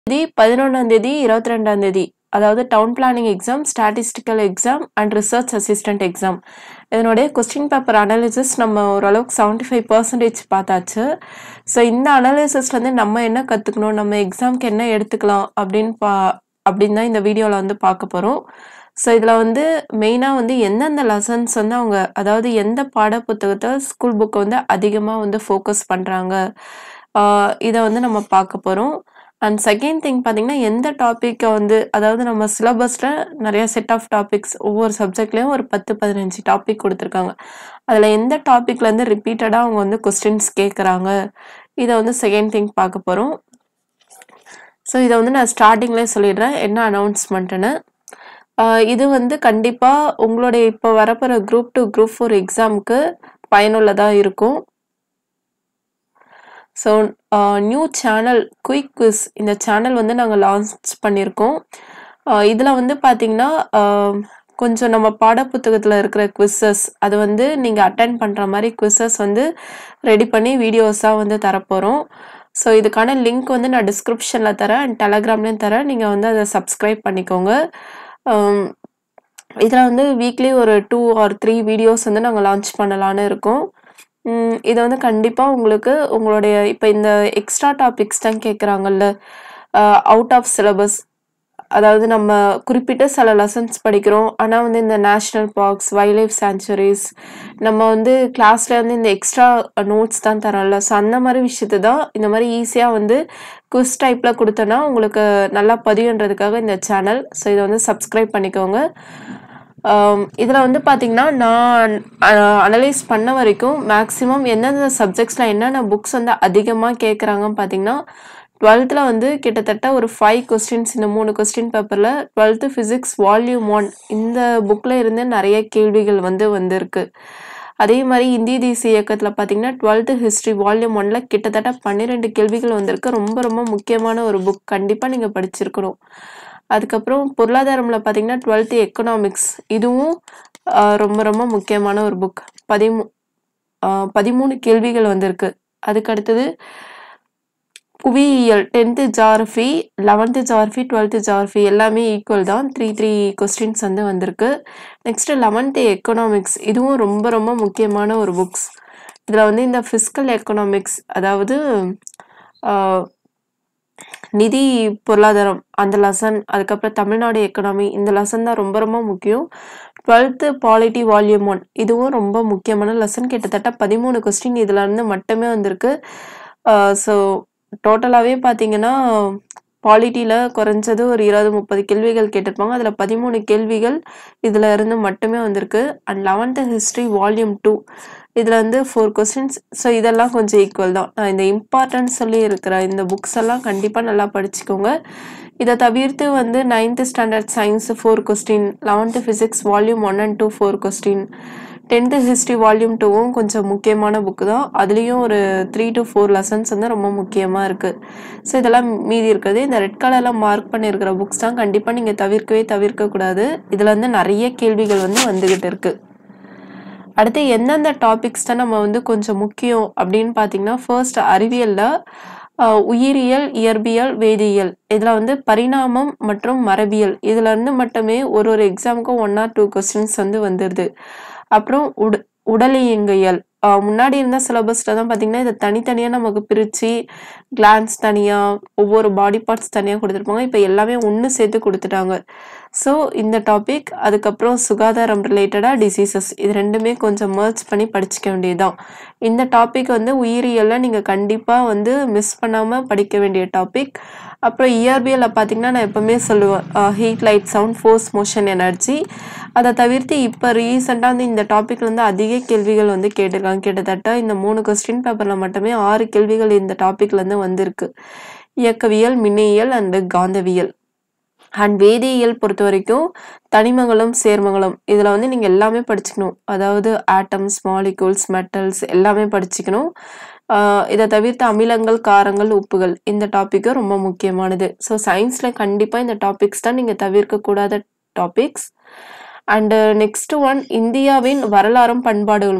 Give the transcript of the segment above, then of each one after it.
தேதி பதினொன்றாம் தேதி இருபத்தி ரெண்டாம் தேதி அதாவது town planning exam statistical exam and research assistant exam இதனுடைய கொஸ்டின் பேப்பர் அனாலிசிஸ் நம்ம ஓரளவுக்கு செவன்ட்டி ஃபைவ் பர்சன்டேஜ் பார்த்தாச்சு ஸோ இந்த அனாலிசிஸ்லேருந்து நம்ம என்ன கற்றுக்கணும் நம்ம எக்ஸாம்க்கு என்ன எடுத்துக்கலாம் அப்படின்னு பா அப்படின்னு தான் இந்த வீடியோவில் வந்து பார்க்க போகிறோம் ஸோ இதில் வந்து மெயினாக வந்து எந்தெந்த லெசன்ஸ் வந்து அவங்க அதாவது எந்த பாட புத்தகத்தை ஸ்கூல் புக்கை வந்து அதிகமாக வந்து ஃபோக்கஸ் பண்ணுறாங்க இதை வந்து நம்ம பார்க்க போகிறோம் அண்ட் செகண்ட் திங் பார்த்தீங்கன்னா எந்த டாப்பிக்கை வந்து அதாவது நம்ம சிலபஸில் நிறைய செட் ஆஃப் டாபிக்ஸ் ஒவ்வொரு சப்ஜெக்ட்லேயும் ஒரு பத்து பதினஞ்சு டாபிக் கொடுத்துருக்காங்க அதில் எந்த டாப்பிக்லேருந்து ரிப்பீட்டடாக அவங்க வந்து கொஸ்டின்ஸ் கேட்குறாங்க இதை வந்து செகண்ட் திங் பார்க்க போகிறோம் ஸோ இதை வந்து நான் ஸ்டார்டிங்லேயே சொல்லிடுறேன் என்ன அனௌன்ஸ்மெண்ட்டுன்னு இது வந்து கண்டிப்பாக உங்களுடைய இப்போ வரப்போகிற குரூப் டூ குரூப் ஃபோர் எக்ஸாமுக்கு பயனுள்ளதாக இருக்கும் so new channel quick quiz இந்த சேனல் வந்து நாங்கள் லான்ச் பண்ணியிருக்கோம் இதில் வந்து பார்த்திங்கன்னா கொஞ்சம் நம்ம பாடப்புத்தகத்தில் இருக்கிற குவிஸஸ் அது வந்து நீங்கள் அட்டன் பண்ணுற மாதிரி குவிஸஸ் வந்து ரெடி பண்ணி வீடியோஸாக வந்து தரப்போகிறோம் ஸோ இதுக்கான லிங்க் வந்து நான் டிஸ்கிரிப்ஷனில் தரேன் அண்ட் டெலகிராம்லேயும் தரேன் நீங்கள் வந்து அதை சப்ஸ்கிரைப் பண்ணிக்கோங்க இதில் வந்து வீக்லி ஒரு டூ ஆர் த்ரீ வீடியோஸ் வந்து நாங்கள் லான்ச் பண்ணலான்னு இருக்கோம் இதை வந்து கண்டிப்பாக உங்களுக்கு உங்களுடைய இப்போ இந்த எக்ஸ்ட்ரா டாபிக்ஸ் தான் கேட்குறாங்கல்ல அவுட் ஆஃப் சிலபஸ் அதாவது நம்ம குறிப்பிட்ட சில லெசன்ஸ் படிக்கிறோம் ஆனால் வந்து இந்த national parks wildlife sanctuaries நம்ம வந்து கிளாஸில் வந்து இந்த எக்ஸ்ட்ரா நோட்ஸ் தான் தரோம்ல ஸோ அந்த மாதிரி விஷயத்தை தான் இந்த மாதிரி ஈஸியாக வந்து குவிஸ் டைப்பில் கொடுத்தோன்னா உங்களுக்கு நல்லா பதிவுன்றதுக்காக இந்த சேனல் ஸோ இதை வந்து சப்ஸ்கிரைப் பண்ணிக்கோங்க இதில் வந்து பார்த்திங்கன்னா நான் அனலைஸ் பண்ண வரைக்கும் மேக்ஸிமம் எந்தெந்த சப்ஜெக்ட்ஸில் என்னென்ன புக்ஸ் வந்து அதிகமாக கேட்குறாங்கன்னு பார்த்தீங்கன்னா டுவெல்த்தில் வந்து கிட்டத்தட்ட ஒரு ஃபைவ் கொஸ்டின்ஸ் இந்த மூணு கொஸ்டின் பேப்பரில் டுவெல்த்து ஃபிசிக்ஸ் வால்யூம் ஒன் இந்த புக்கில் இருந்து நிறைய கேள்விகள் வந்து வந்திருக்கு அதே மாதிரி இந்திய தேசிய இயக்கத்தில் பார்த்தீங்கன்னா டுவெல்த்து ஹிஸ்ட்ரி வால்யூம் ஒனில் கிட்டத்தட்ட பன்னிரெண்டு கேள்விகள் வந்திருக்கு ரொம்ப ரொம்ப முக்கியமான ஒரு புக் கண்டிப்பாக நீங்கள் படிச்சிருக்கணும் அதுக்கப்புறம் பொருளாதாரமில் பார்த்தீங்கன்னா டுவெல்த்து எக்கனாமிக்ஸ் இதுவும் ரொம்ப ரொம்ப முக்கியமான ஒரு புக் பதிமூ பதிமூணு கேள்விகள் வந்திருக்கு அதுக்கு அடுத்தது புவியியல் tenth geography eleventh geography twelfth geography எல்லாமே ஈக்குவல் தான் த்ரீ த்ரீ கொஸ்டின்ஸ் வந்து வந்திருக்கு நெக்ஸ்ட்டு லெவன்த்து எக்கனாமிக்ஸ் இதுவும் ரொம்ப ரொம்ப முக்கியமான ஒரு புக்ஸ் இதில் வந்து இந்த ஃபிஸ்கல் எக்கனாமிக்ஸ் அதாவது நிதி பொருளாதாரம் அந்த லெசன் அதுக்கப்புறம் தமிழ்நாடு எக்கனாமி இந்த லெசன் தான் ரொம்ப ரொம்ப முக்கியம் டுவெல்த்து பாலிட்டி வால்யூம் ஒன் இதுவும் ரொம்ப முக்கியமான லெசன் கிட்டத்தட்ட பதிமூணு கொஸ்டின் இதில் இருந்து மட்டுமே வந்திருக்கு ஸோ டோட்டலாகவே பார்த்தீங்கன்னா பாலிட்டியில் குறைஞ்சது ஒரு இருபது முப்பது கேள்விகள் கேட்டிருப்பாங்க அதில் பதிமூணு கேள்விகள் இதில் இருந்து மட்டுமே வந்திருக்கு and eleventh history volume two இதில் வந்து ஃபோர் கொஸ்டின்ஸ் ஸோ இதெல்லாம் கொஞ்சம் ஈக்குவல் தான் நான் இந்த இம்பார்ட்டன்ஸ் சொல்லி இருக்கிற இந்த புக்ஸ் எல்லாம் கண்டிப்பாக நல்லா படிச்சுக்கோங்க இதை தவிர்த்து வந்து ninth standard science four question eleventh physics volume one and two four question tenth history volume டூவும் கொஞ்சம் முக்கியமான புக்கு தான் அதுலேயும் ஒரு த்ரீ டு ஃபோர் லெசன்ஸ் வந்து ரொம்ப முக்கியமாக இருக்குது ஸோ இதெல்லாம் மீதி இருக்கிறது இந்த ரெட் கலரில் மார்க் பண்ணியிருக்கிற புக்ஸ் தான் கண்டிப்பாக நீங்கள் தவிர்க்கவே தவிர்க்கக்கூடாது இதில் வந்து நிறைய கேள்விகள் வந்து வந்துக்கிட்டு இருக்குது அடுத்து எந்தெந்த டாபிக்ஸ் தான் நம்ம வந்து கொஞ்சம் முக்கியம் அப்படின்னு பார்த்தீங்கன்னா ஃபர்ஸ்ட் அறிவியலில் உயிரியல் இயற்பியல் வேதியியல் இதில் வந்து பரிணாமம் மற்றும் மரபியல் இதில் இருந்து மட்டுமே ஒரு ஒரு எக்ஸாமுக்கும் ஒன் ஆர் டூ கொஸ்டின்ஸ் வந்து வந்துடுது அப்புறம் உட உடலியங்கியல் முன்னாடி இருந்த சிலபஸில் தான் பார்த்தீங்கன்னா இதை தனித்தனியாக நமக்கு பிரித்து கிளான்ஸ் தனியாக ஒவ்வொரு பாடி பார்ட்ஸ் தனியாக கொடுத்துருப்பாங்க இப்போ எல்லாமே ஒன்று சேர்த்து கொடுத்துட்டாங்க ஸோ இந்த டாபிக் அதுக்கப்புறம் சுகாதாரம் ரிலேட்டடாக டிசீசஸ் இது ரெண்டுமே கொஞ்சம் மர்ச் பண்ணி படிச்சுக்க வேண்டியதுதான் இந்த டாபிக் வந்து உயிரியலில் நீங்கள் கண்டிப்பாக வந்து மிஸ் பண்ணாமல் படிக்க வேண்டிய டாபிக் அப்புறம் இயற்பியலில் பார்த்தீங்கன்னா நான் எப்போவுமே சொல்லுவேன் heat light sound force motion energy அதை தவிர்த்து இப்போ ரீசெண்டாக வந்து இந்த டாப்பிக்லேருந்து அதிக கேள்விகள் வந்து கேட்டிருக்காங்க கிட்டத்தட்ட இந்த மூணு கொஸ்டின் பேப்பரில் மட்டுமே ஆறு கேள்விகள் இந்த டாப்பிக்லேருந்து வந்திருக்கு இயக்கவியல் மின்னியல் அண்டு காந்தவியல் அண்ட் வேதியியல் பொறுத்த வரைக்கும் தனிமங்களும் சேர்மங்களும் இதில் வந்து நீங்கள் எல்லாமே படிச்சுக்கணும் அதாவது ஆட்டம்ஸ் மாலிகூல்ஸ் மெட்டல்ஸ் எல்லாமே படிச்சுக்கணும் இதை தவிர்த்து அமிலங்கள் காரங்கள் உப்புகள் இந்த டாப்பிக்கும் ரொம்ப முக்கியமானது ஸோ சயின்ஸில் கண்டிப்பாக இந்த டாபிக்ஸ் தான் நீங்கள் தவிர்க்கக்கூடாத டாபிக்ஸ் அண்டு நெக்ஸ்ட் ஒன் இந்தியாவின் வரலாறும் பண்பாடுகளும்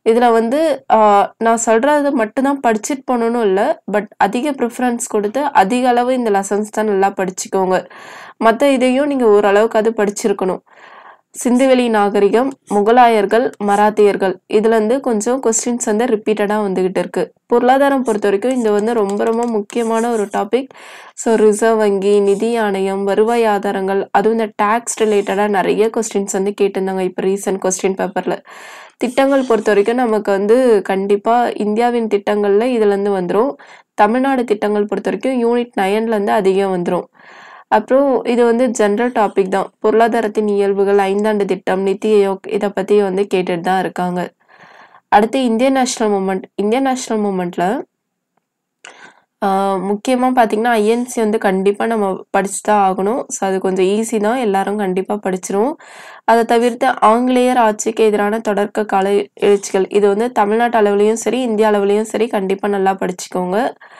இதுல வந்து ஆ, நான் சொல்றது மட்டும் தான் படிச்சுட்டு போகணும்னு இல்ல. பட் அதிக ப்ரிஃபரன்ஸ் குடுத்து, அதிக அளவு இந்த லெசன்ஸ் தான் நல்லா படிச்சுக்கோங்க. மத்த இதையும் நீங்க ஓரளவுக்காவது படிச்சிருக்கணும். சிந்துவெளி நாகரிகம், முகலாயர்கள், மராத்தியர்கள் இதுலருந்து கொஞ்சம் கொஸ்டின்ஸ் வந்து ரிப்பீட்டடா வந்துகிட்டு இருக்கு. பொருளாதாரம் பொறுத்தவரைக்கும் இது வந்து ரொம்ப ரொம்ப முக்கியமான ஒரு டாபிக். ஸோ ரிசர்வ் வங்கி, நிதி ஆணையம், வருவாய் ஆதாரங்கள் அதுவும் இந்த டாக்ஸ் ரிலேட்டடா நெறைய கொஸ்டின்ஸ் வந்து கேட்டிருந்தாங்க இப்ப ரீசென்ட் கொஸ்டின் பேப்பர்ல. திட்டங்கள் பொறுத்தவரைக்கும் நமக்கு வந்து கண்டிப்பா இந்தியாவின் திட்டங்கள்ல இதுலருந்து வந்துரும். தமிழ்நாடு திட்டங்கள் பொறுத்தவரைக்கும் யூனிட் 9லருந்து அதிகம் வந்துரும். அப்புறம் இது வந்து ஜெனரல் டாபிக் தான். பொருளாதாரத்தின் இயல்புகள், ஐந்தாண்டு திட்டம், நித்தி ஆயோக் இத பத்தி வந்து கேட்டுட்டு தான் இருக்காங்க. அடுத்து Indian national movement. Indian national மூவ்மெண்ட்ல ஆ முக்கியமா பார்த்தீங்கன்னா, ஐஎன்சி வந்து கண்டிப்பா நம்ம படிச்சு தான் ஆகணும். ஸோ அது கொஞ்சம் ஈஸி தான். எல்லாரும் கண்டிப்பா படிச்சிருவோம். அத தவிர்த்து ஆங்கிலேயர் ஆட்சிக்கு எதிரான தொடக்க கால எழுச்சிகள். இது வந்து தமிழ்நாட்டு அளவுலயும் சரி, இந்தியா அளவுலயும் சரி கண்டிப்பா நல்லா படிச்சுக்கோங்க.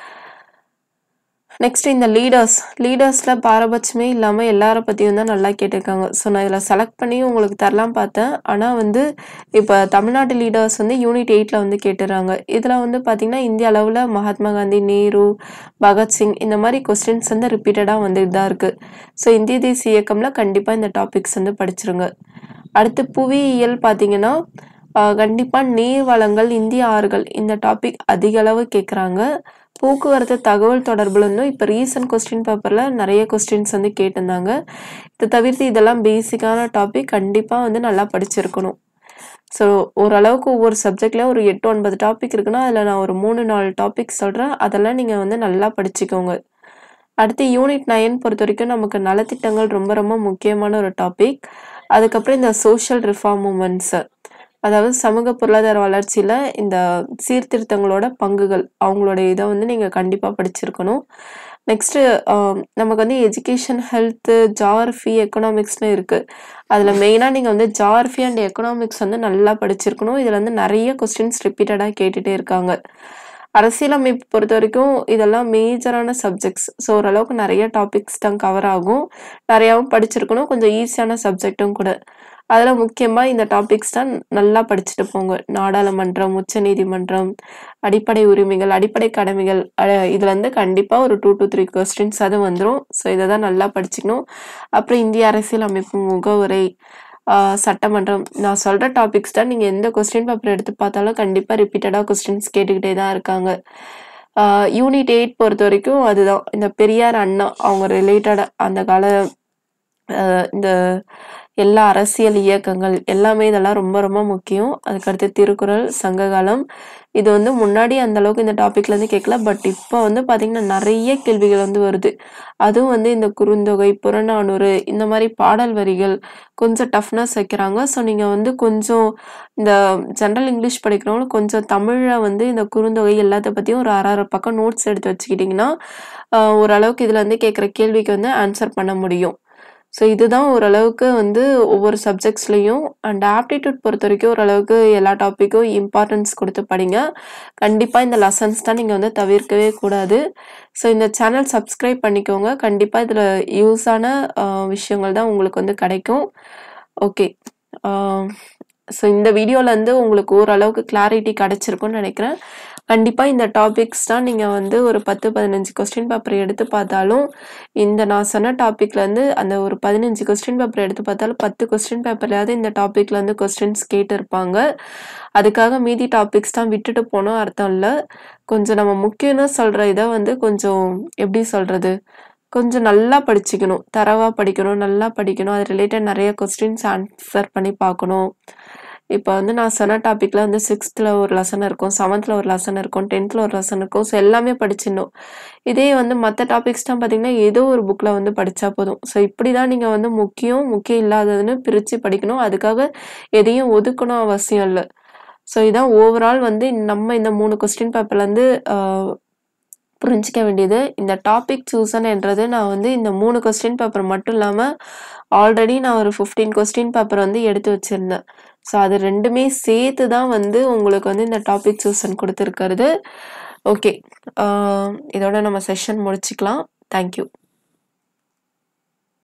நெக்ஸ்ட் இந்த லீடர்ஸ். லீடர்ஸ்ல பாரபட்சமே இல்லாம எல்லார பத்தியும் தான் நல்லா கேட்டிருக்காங்க. ஸோ நான் இதுல செலக்ட் பண்ணி உங்களுக்கு தரலாம் பார்த்தேன். ஆனா வந்து இப்ப தமிழ்நாட்டு லீடர்ஸ் வந்து யூனிட் 8ல வந்து கேட்டுர்றாங்க. இதுல வந்து பார்த்தீங்கன்னா, இந்திய அளவுல மகாத்மா காந்தி, நேரு, பகத்சிங் இந்த மாரி கொஸ்டின்ஸ் வந்து ரிப்பீட்டடா வந்துட்டு தான் இருக்கு. ஸோ இந்திய தேசிய இயக்கம்ல கண்டிப்பா இந்த டாபிக்ஸ் வந்து படிச்சிருங்க. அடுத்து புவியியல் பார்த்தீங்கன்னா, ஆ கண்டிப்பா நீர் வளங்கள், இந்திய ஆறுகள் இந்த டாபிக் அதிக அளவு கேட்குறாங்க. போக்குவரத்து தகவல் தொடர்புலருந்தும் இப்ப ரீசென்ட் கொஸ்டின் பேப்பர்ல நெறைய கொஸ்டின்ஸ் வந்து கேட்டிருந்தாங்க. இத தவிர்த்து இதெல்லாம் பேசிக்கான டாபிக் கண்டிப்பா வந்து நல்லா படிச்சிருக்கணும். ஸோ ஓரளவுக்கு ஒவ்வொரு சப்ஜெக்ட்ல ஒரு 8, 9 டாபிக் இருக்குன்னா, அதுல நான் ஒரு 3, 4 டாபிக் சொல்றேன். அதெல்லாம் நீங்க வந்து நல்லா படிச்சுக்கோங்க. அடுத்து யூனிட் 9 பொறுத்தவரைக்கும் நமக்கு நலத்திட்டங்கள் ரொம்ப ரொம்ப முக்கியமான ஒரு டாபிக். அதுக்கப்புறம் இந்த சோஷியல் ரிஃபார்ம் மூவ்மெண்ட்ஸ். அதாவது சமூக பொருளாதார வளர்ச்சியில இந்த சீர்திருத்தங்களோட பங்குகள். அவங்களோட இத வந்து நீங்க கண்டிப்பா படிச்சிருக்கணும். நெக்ஸ்ட் ஆ நமக்கு வந்து எஜுகேஷன், ஹெல்த், ஜியாகிரஃபி, எக்கனாமிக்ஸ்ன்னு இருக்கு. அதுல மெயினா நீங்க வந்து ஜியாகிரஃபி அண்ட் எக்கனாமிக்ஸ் வந்து நல்லா படிச்சிருக்கணும். இதுல வந்து நெறைய கொஸ்டின்ஸ் ரிப்பீட்டடா கேட்டுட்டே இருக்காங்க. அரசியலமைப்பு பொறுத்தவரைக்கும் இதெல்லாம் மேஜரான சப்ஜெக்ட்ஸ். ஸோ ஓரளவுக்கு நெறைய டாபிக்ஸ் தான் கவர் ஆகும். நெறையாவும் படிச்சிருக்கணும். கொஞ்சம் ஈஸியான சப்ஜெக்ட்டும் கூட. அதுல முக்கியமா இந்த டாபிக்ஸ் தான் நல்லா படிச்சுட்டு போங்க. நாடாளுமன்றம், உச்சநீதிமன்றம், அடிப்படை உரிமைகள், அடிப்படை கடமைகள் அ இதுலருந்து கண்டிப்பா ஒரு 2 to 3 கொஸ்டின்ஸ் அது வந்துரும். ஸோ இத தான் நல்லா படிச்சுக்கணும். அப்புறம் இந்திய அரசியலமைப்பு முகவுரை, ஆ சட்டமன்றம் நான் சொல்ற டாபிக்ஸ் தான் நீங்க எந்த கொஸ்டின் பேப்பர் எடுத்து பார்த்தாலும் கண்டிப்பா ரிப்பீட்டடா கொஸ்டின்ஸ் கேட்டுக்கிட்டே தான் இருக்காங்க. ஆ யூனிட் 8 பொறுத்தவரைக்கும் அதுதான். இந்த பெரியார், அண்ணா அவங்க ரிலேட்டடா அந்த கால அ இந்த எல்லா அரசியல் இயக்கங்கள் எல்லாமே இதெல்லாம் ரொம்ப ரொம்ப முக்கியம். அதுக்கடுத்து திருக்குறள், சங்ககாலம் இது வந்து முன்னாடி அந்த அளவுக்கு இந்த டாபிக்லேருந்து கேட்கல. பட் இப்ப வந்து பார்த்தீங்கன்னா, நெறைய கேள்விகள் வந்து வருது. அதுவும் வந்து இந்த குறுந்தொகை, புறநானூறு இந்த மாரி பாடல் வரிகள் கொஞ்சம் டஃப்னஸ் வைக்கிறாங்க. ஸோ நீங்க வந்து கொஞ்சம் இந்த ஜெனரல் இங்கிலீஷ் படிக்கிறவங்க கொஞ்சம் தமிழ்ல வந்து இந்த குறுந்தொகை எல்லாத்த பத்தியும் ஒரு அரை அரை பக்கம் நோட்ஸ் எடுத்து வச்சுக்கிட்டீங்கன்னா, ஆ ஓரளவுக்கு இதுலருந்து கேட்குற கேள்விக்கு வந்து ஆன்சர் பண்ண முடியும். ஸோ இதுதான் ஓரளவுக்கு வந்து ஒவ்வொரு சப்ஜெக்ட்ஸ்லயும் அண்ட் ஆப்டிட்யூட் பொறுத்தவரைக்கும் ஓரளவுக்கு எல்லா டாபிக்கும் இம்பார்ட்டன்ஸ் குடுத்து படிங்க. கண்டிப்பா இந்த லெசன்ஸ் தான் நீங்க வந்து தவிர்க்கவே கூடாது. ஸோ இந்த சேனல் சப்ஸ்கிரைப் பண்ணிக்கோங்க. கண்டிப்பா இதுல யூஸான ஆ விஷயங்கள் தான் உங்களுக்கு வந்து கிடைக்கும். ஓகே. ஆ ஸோ இந்த வீடியோலருந்து உங்களுக்கு ஓரளவுக்கு கிளாரிட்டி கிடைச்சிருக்கும்னு நெனைக்கிறேன். கண்டிப்பா இந்த டாபிக்ஸ் தான் நீங்க வந்து ஒரு 10, 15 கொஸ்டின் பேப்பர் எடுத்து பார்த்தாலும், இந்த நான் சொன்ன டாபிக்லேருந்து அந்த ஒரு 15 கொஸ்டின் பேப்பர் எடுத்து பார்த்தாலும் 10 கொஸ்டின் பேப்பர்லயாவது இந்த டாபிக்லேருந்து கொஸ்டின்ஸ் கேட்டிருப்பாங்க. அதுக்காக மீதி டாபிக்ஸ் தான் விட்டுட்டு போனோம் அர்த்தம் இல்ல. கொஞ்சம் நம்ம முக்கியம்னு சொல்ற இத வந்து கொஞ்சம் எப்படி சொல்றது? கொஞ்சம் நல்லா படிச்சுக்கணும். தரோவா படிக்கணும், நல்லா படிக்கணும். அது ரிலேட்டட் நெறைய கொஸ்டின்ஸ் ஆன்சர் பண்ணி பார்க்கணும். இப்ப வந்து நான் சொன்ன டாபிக்ல வந்து 6த்ல ஒரு லெசன் இருக்கும். 7த்ல ஒரு லெசன் இருக்கும். 10த்ல ஒரு லெசன் இருக்கும். ஸோ எல்லாமே படிச்சிடணும். இதே வந்து மத்த டாபிக்ஸ்லாம் பார்த்தீங்கன்னா, ஏதோ ஒரு புக்ல வந்து படிச்சா போதும். ஸோ இப்படி தான் நீங்க வந்து முக்கியம், முக்கியம் இல்லாததுன்னு பிரிச்சு படிக்கணும். அதுக்காக எதையும் ஒதுக்கணும் அவசியம் இல்ல. ஸோ இதான் ஓவரால் வந்து நம்ம இந்த 3 கொஸ்டின் பேப்பர்லேருந்து ஆ புரிஞ்சுக்க வேண்டியது. இந்த டாபிக் சூசன்ன்றது நான் வந்து இந்த 3 கொஸ்டின் பேப்பர் மட்டும் இல்லாம, ஆல்ரெடி நான் ஒரு 15 கொஸ்டின் பேப்பர் வந்து எடுத்து வச்சிருந்தேன். ஸோ அது 2மே சேர்த்து தான் வந்து உங்களுக்கு வந்து இந்த டாபிக் சூசன் குடுத்துருக்கிறது. ஓகே. ஆ இதோட நம்ம செஷன் முடிச்சுக்கலாம். Thank you.